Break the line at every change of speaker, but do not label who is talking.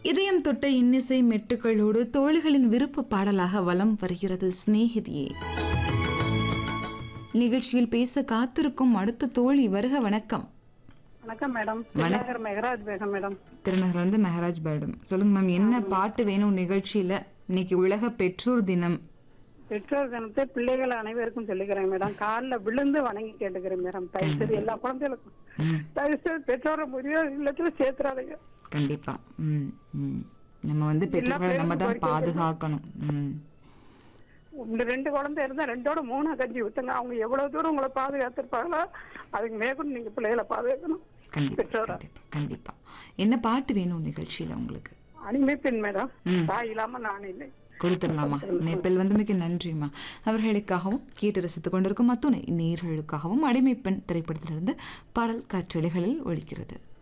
இதயம் தொட்ட இன்னிசை மெட்டுக்களோடு தோழிகளின் விருப்ப பாடலாக வலம் வருகிறது சிநேகிதியே நிகழ்ச்சியில் பேச காத்திருக்கும் அடுத்த தோழி வருக வணக்கம்
வணக்கம் மேடம் திருநகர் மெகராஜ் பேகம் மேடம்
திருநகர் வந்து மெஹராஜ் பேடம் சொல்லுங்க மேம் என்ன பாட்டு வேணும் நிகழ்ச்சியில இன்னைக்கு உலக பெற்றோர் தினம்
பெற்றோர் தினத்தை பிள்ளைகள் அனைவருக்கும் சொல்லிக்கிறேன் மேடம் காலில் விழுந்து வணங்கி கேட்டுக்கிறேன் மேடம் தயவு செய்து எல்லா குழந்தைகளுக்கும்
ம்,
தயவு செய்து பெற்றோரை முதியோர் இல்லத்துல சேர்த்துறாதீங்க
கண்டிப்பா ம் ம் நம்ம வந்து பெற்றோர்களை நம்ம தான் பாதுகாக்கணும் ம்
இந்த ரெண்டு குழந்தை இருந்தா ரெண்டோட மூணா கஞ்சி ஊத்துங்க அவங்க எவ்வளவு தூரம் உங்களை பாதுகாத்திருப்பாங்களோ அதுக்கு மேற்கொண்டு நீங்க பிள்ளைகளை பாதுகாக்கணும்
கண்டிப்பா
பெற்றோரா
கண்டிப்பா கண்டிப்பா என்ன பாட்டு வேணும் நிகழ்ச்சியில உங்களுக்கு
அனிமை பெண் மேடம்
ம்.
தாய் இல்லாம நான் இல்லை
கொடுத்துடலாமா நேப்பில் வந்து மிக நன்றிம்மா அவர்களுக்காகவும் கேட்டு ரசித்துக் கொண்டிருக்கும் அத்துணை நேர்களுக்காகவும் அடிமைப்பெண் திரைப்படத்திலிருந்து பாடல் காற்றலைகளில் ஒழிக்கிறது